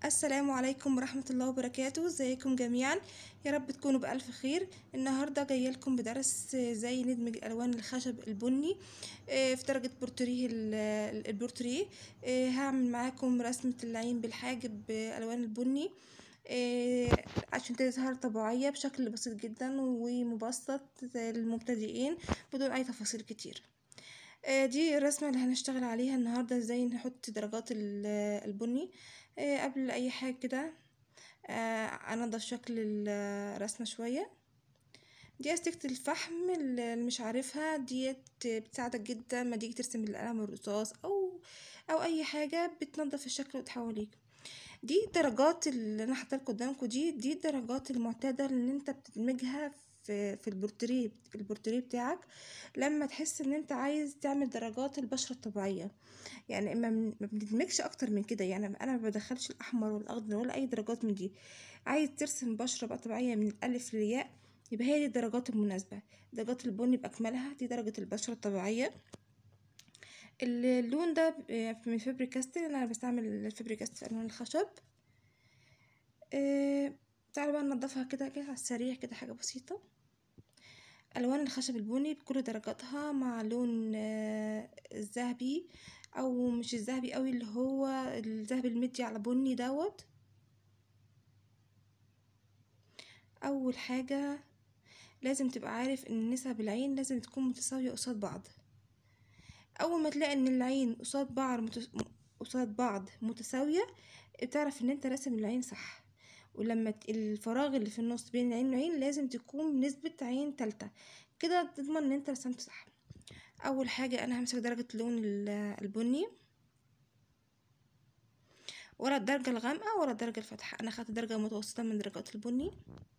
السلام عليكم ورحمة الله وبركاته ازيكم جميعا يا رب تكونوا بألف خير النهاردة جاية لكم بدرس زي ندمج ألوان الخشب البني آه، في درجة بورتريه ال- البورتريه آه، هعمل معاكم رسمة العين بالحاجب بألوان البني آه، عشان تظهر طبيعية بشكل بسيط جدا ومبسط للمبتدئين بدون أي تفاصيل كتير آه، دي الرسمة اللي هنشتغل عليها النهاردة ازاي نحط درجات ال- البني آه، قبل اي حاجة كده آه، انضف شكل الرسمة شوية دي استيكة الفحم اللي مش عارفها ديت بتساعدك جدا ما تيجي ترسم بالقلم الرصاص او او اي حاجة بتنضف الشكل وتحوليك دي درجات اللي انا حاطه قدامكم دي دي الدرجات المعتاده اللي انت بتدمجها في في البورتريه البورتريه بتاعك لما تحس ان انت عايز تعمل درجات البشره الطبيعيه يعني ما من- ما بندمجش اكتر من كده يعني انا ما بدخلش الاحمر والاخضر ولا اي درجات من دي عايز ترسم بشره بقى طبيعيه من الالف للياء يبقى هي دي الدرجات المناسبه درجات البني باكملها دي درجه البشره الطبيعيه اللون ده ب- من فابري كاستل انا بستعمل الفابري كاستل في الوان الخشب آه، تعالوا بقى ننضفها كده كده على السريع كده حاجه بسيطه الوان الخشب البني بكل درجاتها مع لون آه، الذهبي او مش الذهبي قوي اللي هو الذهبي المدي على بني دوت اول حاجه لازم تبقى عارف ان نسب العين لازم تكون متساويه قصاد بعض اول ما تلاقي ان العين قصاد بعض متس... قصاد بعض متساويه بتعرف ان انت راسم العين صح ولما ت- الفراغ اللي في النص بين العين والعين لازم تكون بنسبة عين تالتة كده تضمن ان انت رسمت صح اول حاجة انا همسك درجة اللون ال- البني ولا الدرجة الغامقة ولا الدرجة الفاتحة انا خدت درجة متوسطة من درجات البني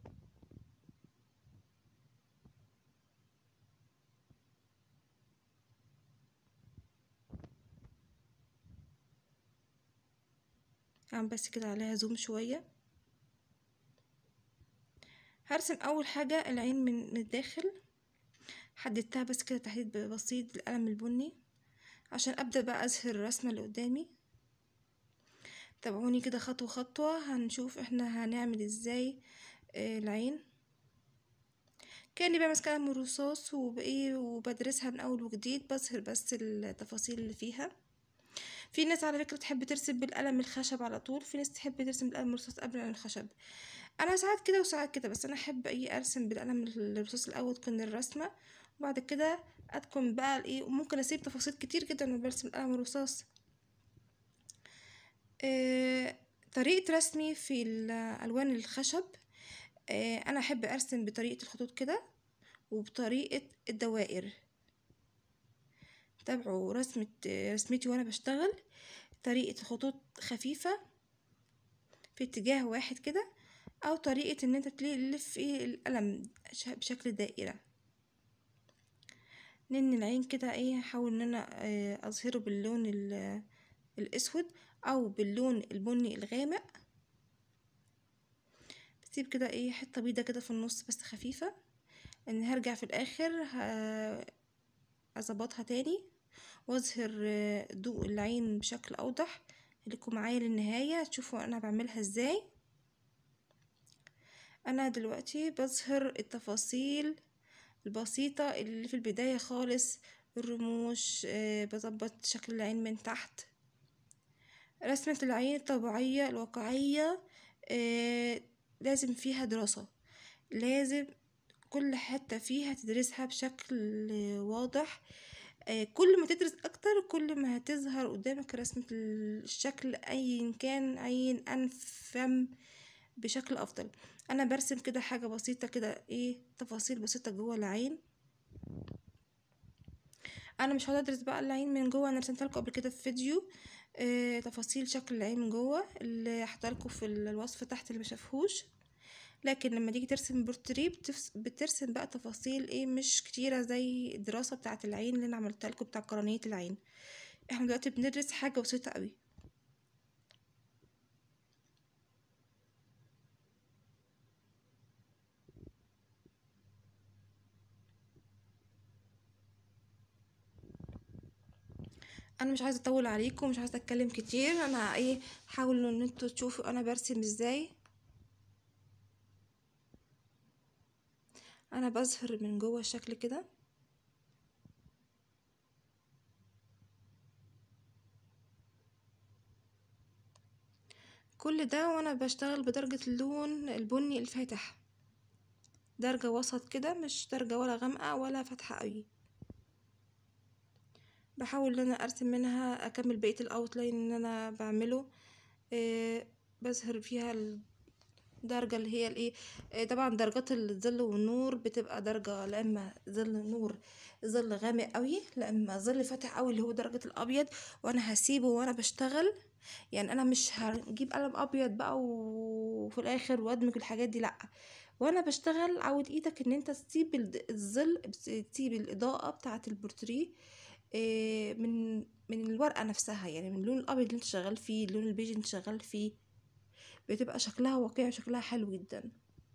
هعمل بس كده عليها زوم شوية هرسم اول حاجة العين من من الداخل حددتها بس كده تحديد بسيط بالقلم البني عشان ابدأ بقى اظهر الرسمة اللي قدامي تابعوني كده خطوة خطوة هنشوف احنا هنعمل ازاي آه، العين كأني بقى ماسكة قلم الرصاص وبايه وبدرسها من اول وجديد بظهر بس التفاصيل اللي فيها في ناس على فكرة تحب ترسم بالقلم الخشب على طول في ناس تحب ترسم بالقلم الرصاص قبل القلم الخشب انا ساعات كده وساعات كده بس انا احب ايه ارسم بالقلم الرصاص الاول تكون الرسمة وبعد كده اتكن بقى الايه وممكن اسيب تفاصيل كتير جدا وانا برسم القلم الرصاص آه، طريقة رسمي في الألوان الخشب آه، أنا أحب أرسم بطريقة الخطوط كده وبطريقة الدوائر تابعوا رسمة رسمتي وأنا بشتغل طريقة خطوط خفيفة في اتجاه واحد كده أو طريقة إن أنت تلف إيه القلم ش- بشكل دائرة لأن العين كده إيه هحاول إن أنا آه، أظهره باللون ال- الأسود أو باللون البني الغامق بسيب كده ايه حتة بيضة كده في النص بس خفيفة ان هرجع في الاخر ه- اظبطها تاني واظهر آه، ضوء العين بشكل اوضح خليكم معايا للنهاية تشوفوا انا بعملها ازاي انا دلوقتي بظهر التفاصيل البسيطة اللي في البداية خالص الرموش آه، بظبط شكل العين من تحت رسمة العين الطبيعية الواقعية آه، لازم فيها دراسة لازم كل حتة فيها تدرسها بشكل واضح آه، كل ما تدرس اكتر كل ما هتظهر قدامك رسمة الشكل ايا كان عين انف فم بشكل افضل انا برسم كده حاجة بسيطة كده ايه تفاصيل بسيطة جوه العين انا مش هقعد ادرس بقى العين من جوه انا رسمتها لكم قبل كده في فيديو آه تفاصيل شكل العين من جوه اللي هحطها في الوصف تحت اللي مشافهوش لكن لما تيجي ترسم بورتريه بتفس... بترسم بقى تفاصيل ايه مش كتيرة زي الدراسة بتاعة العين اللي انا عملتها لكم بتاع قرنية العين احنا دلوقتي بندرس حاجة بسيطة قوي انا مش عايزه اطول عليكم مش عايزه اتكلم كتير انا ايه حاولوا ان انتوا تشوفوا انا برسم ازاي انا بظهر من جوه الشكل كده كل ده وانا بشتغل بدرجة اللون البني الفاتح درجة وسط كده مش درجة ولا غامقة ولا فاتحة قوي بحاول ان انا ارسم منها اكمل بقية الاوتلاين ان انا بعمله آه بظهر فيها الدرجة اللي هي الايه آه طبعا درجات الظل والنور بتبقى درجة لا اما ظل نور ظل غامق قوي لا اما ظل فاتح قوي اللي هو درجة الابيض وانا هسيبه وانا بشتغل يعني انا مش هجيب قلم ابيض بقى وفي الاخر وادمج الحاجات دي لا وانا بشتغل عود ايدك ان انت تسيب الظل تسيب الاضاءه بتاعه البورتريه من من الورقه نفسها يعني من اللون الابيض اللي انت شغال فيه اللون البيج اللي انت شغال فيه بتبقى شكلها واقعي وشكلها حلو جدا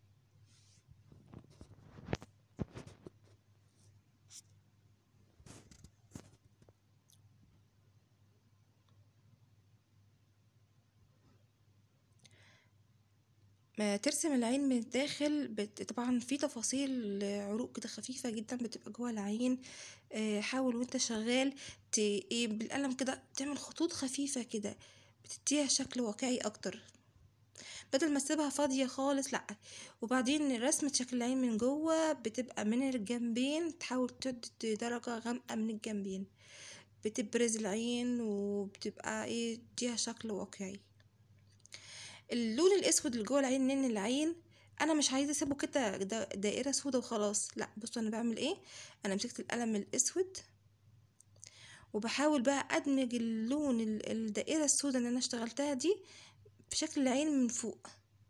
ما ترسم العين من الداخل بت... طبعا في تفاصيل عروق كده خفيفة جدا بتبقى جوه العين آه حاول وانت شغال ت... ايه بالقلم كده تعمل خطوط خفيفة كده بتديها شكل واقعي اكتر بدل ما تسيبها فاضية خالص لأ وبعدين رسمة شكل العين من جوه بتبقى من الجنبين تحاول تدي درجة غامقة من الجنبين بتبرز العين وبتبقى ايه تديها شكل واقعي اللون الاسود اللي جوه العين نن العين انا مش عايزه اسيبه كده دائره سودة وخلاص لا بصوا انا بعمل ايه انا مسكت القلم الاسود وبحاول بقى ادمج اللون الدائره السوداء اللي انا اشتغلتها دي في شكل العين من فوق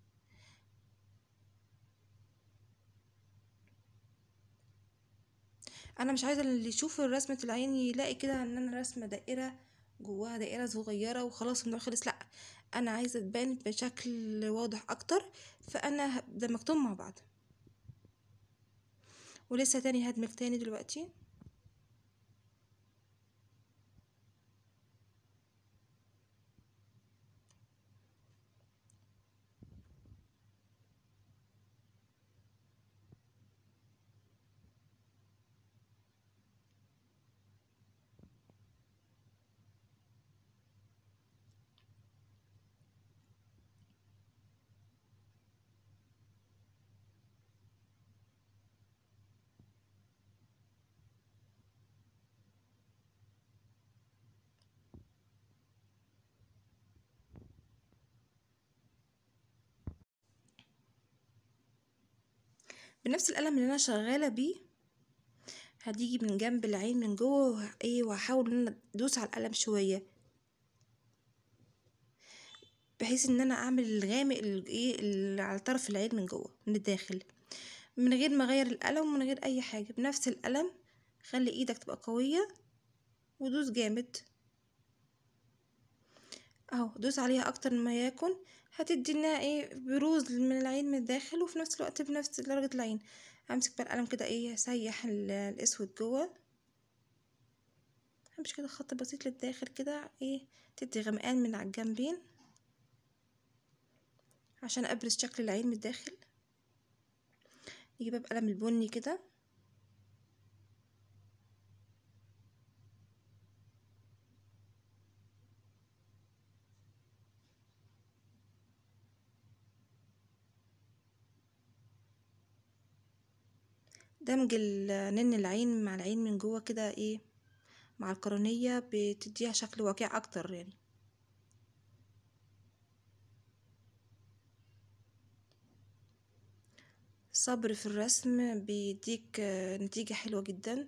انا مش عايزه اللي يشوف رسمه العين يلاقي كده ان انا رسمه دائره جواها دائره صغيره وخلاص الموضوع خلص لا انا عايزه تبان بشكل واضح اكتر فانا دمجتهم مع بعض ولسه تاني هدمج تاني دلوقتي بنفس القلم اللي انا شغاله بيه هتيجي من جنب العين من جوه ايه وهحاول ان انا ادوس على القلم شويه بحيث ان انا اعمل الغامق ايه اللي على طرف العين من جوه من الداخل من غير ما اغير القلم ومن غير اي حاجه بنفس القلم خلي ايدك تبقى قويه ودوس جامد اهو دوس عليها اكتر مما يكن هتدي لنا ايه بروز من العين من الداخل وفي نفس الوقت بنفس درجة العين همسك بالقلم كده ايه اسيح الاسود جوه همشي كده خط بسيط للداخل كده ايه تدي غمقان من على الجنبين عشان ابرز شكل العين من الداخل نجيبها بقلم البني كده دمج نن العين مع العين من جوه كده ايه مع القرنية بتديها شكل واقع اكتر يعني الصبر في الرسم بيديك نتيجة حلوة جدا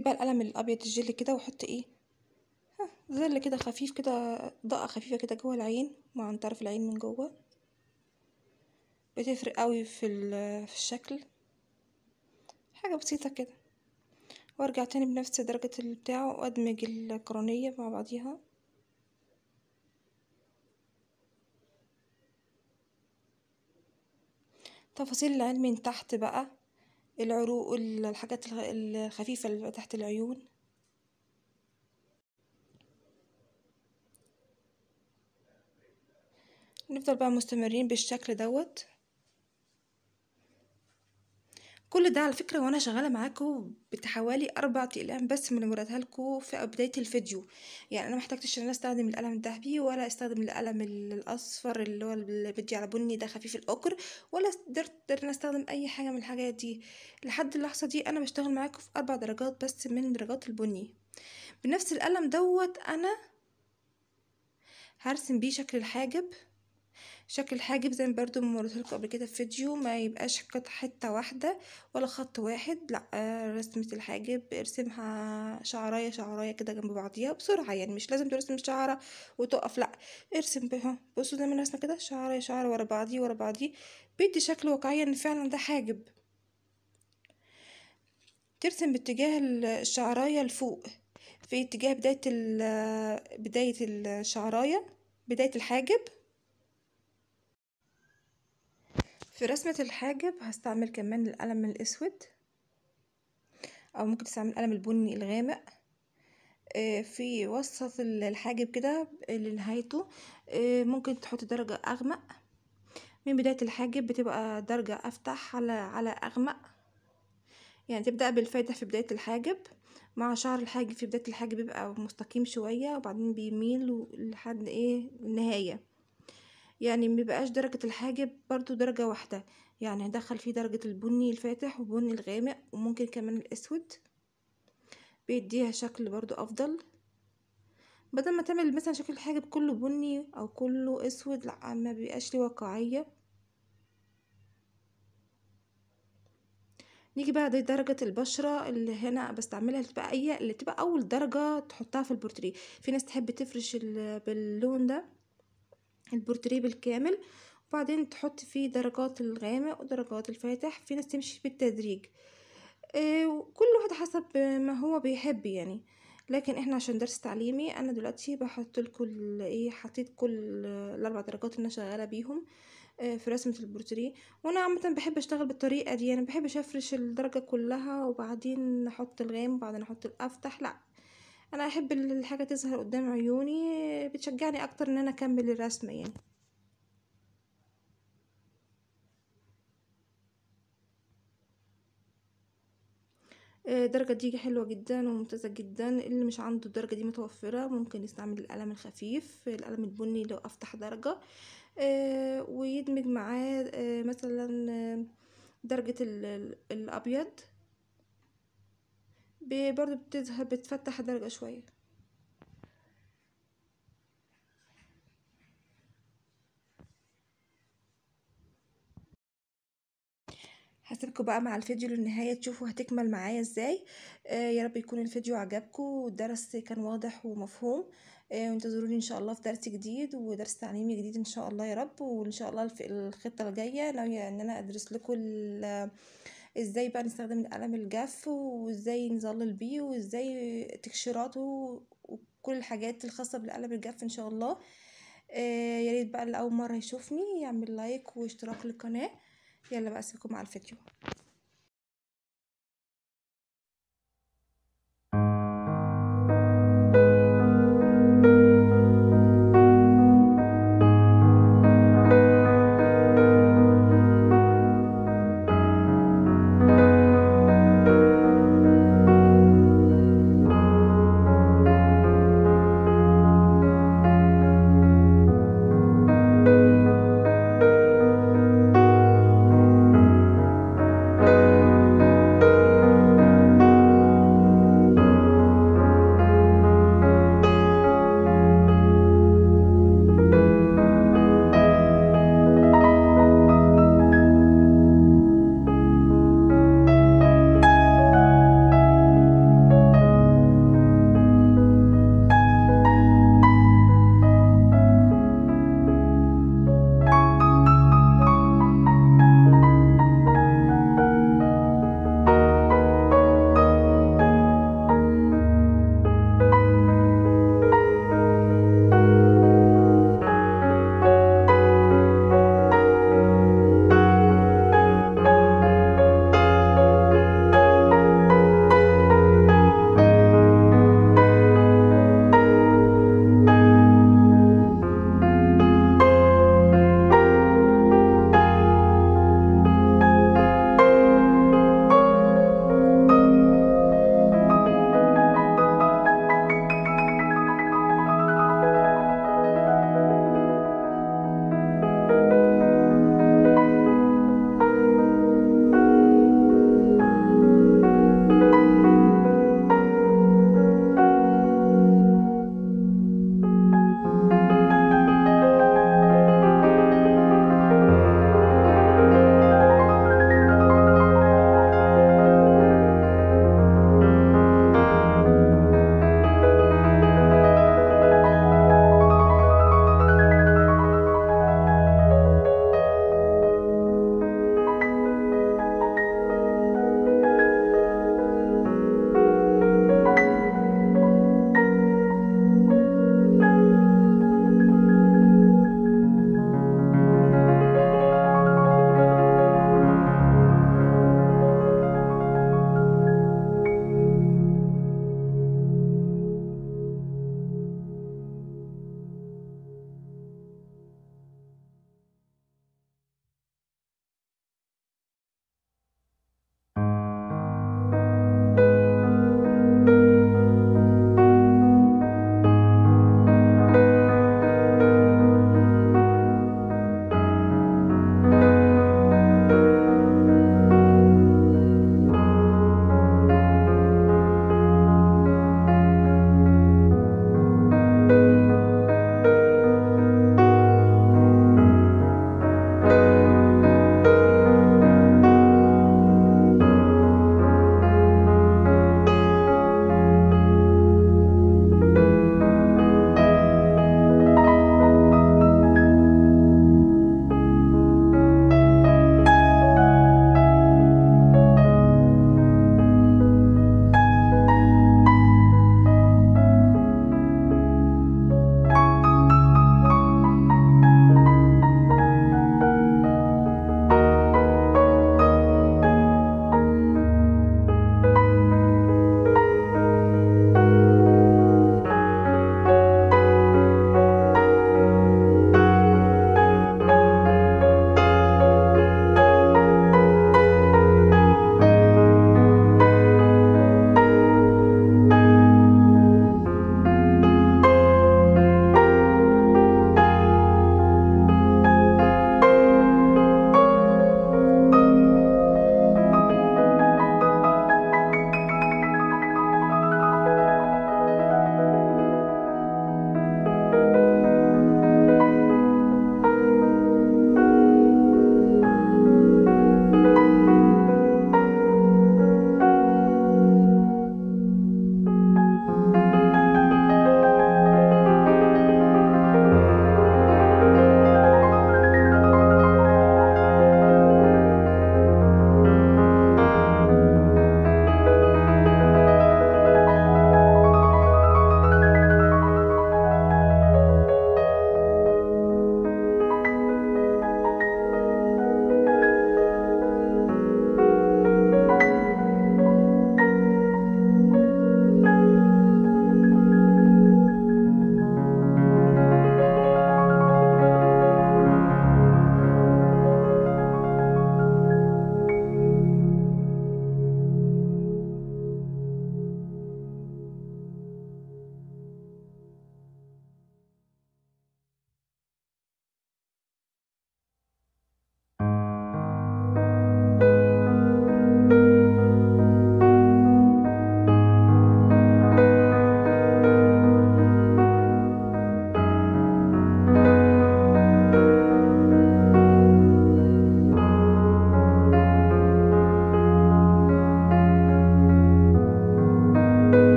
هجيب بقى القلم الابيض الجل كده واحط ايه ها ظل كده خفيف كده ضاءة خفيفة كده جوه العين مع طرف العين من جوه بتفرق قوي في في الشكل حاجة بسيطة كده وارجع تاني بنفس درجة بتاعه وادمج القرنية مع بعضيها تفاصيل العين من تحت بقى العروق الحاجات الخفيفة اللي تحت العيون نفضل بقى مستمرين بالشكل دوت كل ده على فكرة وانا شغالة معاكم بحوالي اربع اقلام بس من اللي وريتها لكم في بداية الفيديو يعني انا محتاجتش ان انا استخدم القلم الذهبي ولا استخدم القلم الاصفر اللي هو اللي بدي على بني ده خفيف الاكر ولا قدرت ان انا استخدم اي حاجة من الحاجات دي لحد اللحظة دي انا بشتغل معاكم في اربع درجات بس من درجات البني بنفس القلم دوت انا هرسم بيه شكل الحاجب شكل الحاجب زي ما برضو ما لكم قبل كده في فيديو ما يبقاش قطع حته واحده ولا خط واحد لا رسمه الحاجب ارسمها شعرايه شعرايه كده جنب بعضيها بسرعه يعني مش لازم ترسم الشعره وتقف لا ارسم بها بصوا زي ما انا رسمه كده شعرايه شعره ورا بعضيه ورا بعضيه بيدي شكل واقعي ان فعلا ده حاجب ترسم باتجاه الشعرايه لفوق في اتجاه بدايه بدايه الشعرايه بدايه الحاجب في رسمة الحاجب هستعمل كمان القلم الأسود أو ممكن تستعمل القلم البني الغامق في وسط الحاجب كده لنهايته ممكن تحط درجة أغمق من بداية الحاجب بتبقى درجة أفتح على على أغمق يعني تبدأ بالفاتح في بداية الحاجب مع شعر الحاجب في بداية الحاجب بيبقى مستقيم شوية وبعدين بيميل لحد ايه النهاية يعني مبيبقاش درجة الحاجب برضو درجة واحدة يعني هدخل فيه درجة البني الفاتح وبني الغامق وممكن كمان الأسود بيديها شكل برضو أفضل بدل ما تعمل مثلا شكل الحاجب كله بني أو كله أسود لأ ما بيبقاش ليه واقعية نيجي بقى دي درجة البشرة اللي هنا بستعملها اللي تبقى أي اللي تبقى أول درجة تحطها في البورتريه في ناس تحب تفرش باللون ده البورتريه بالكامل وبعدين تحط فيه درجات الغامق ودرجات الفاتح في ناس تمشي بالتدريج آه كل واحد حسب ما هو بيحب يعني لكن احنا عشان درس تعليمي انا دلوقتي بحط لكم ايه حطيت كل الاربع درجات اللي انا شغاله بيهم آه في رسمه البورتريه وانا عامه بحب اشتغل بالطريقه دي يعني بحبش افرش الدرجه كلها وبعدين احط الغامق وبعدين احط الافتح لا انا احب الحاجه تظهر قدام عيوني بتشجعني اكتر ان انا اكمل الرسمه يعني الدرجة دي حلوة جدا وممتازة جدا اللي مش عنده الدرجة دي متوفرة ممكن يستعمل القلم الخفيف القلم البني لو افتح درجة ويدمج معاه مثلا درجة الابيض برضو بتظهر بتفتح درجة شوية هسيبكم بقى مع الفيديو للنهاية تشوفوا هتكمل معايا ازاي آه يا رب يكون الفيديو عجبكم والدرس كان واضح ومفهوم آه وانتظروني ان شاء الله في درس جديد ودرس تعليمي جديد ان شاء الله يا رب وان شاء الله في الخطة الجاية ناوية ان انا ادرس لكم ازاي بقى نستخدم القلم الجاف وازاي نظلل بيه وازاي تكشيراته وكل الحاجات الخاصة بالقلم الجاف ان شاء الله آه يا ريت بقى اللي اول مرة يشوفني يعمل لايك واشتراك للقناة يلا بقى اسيبكم مع الفيديو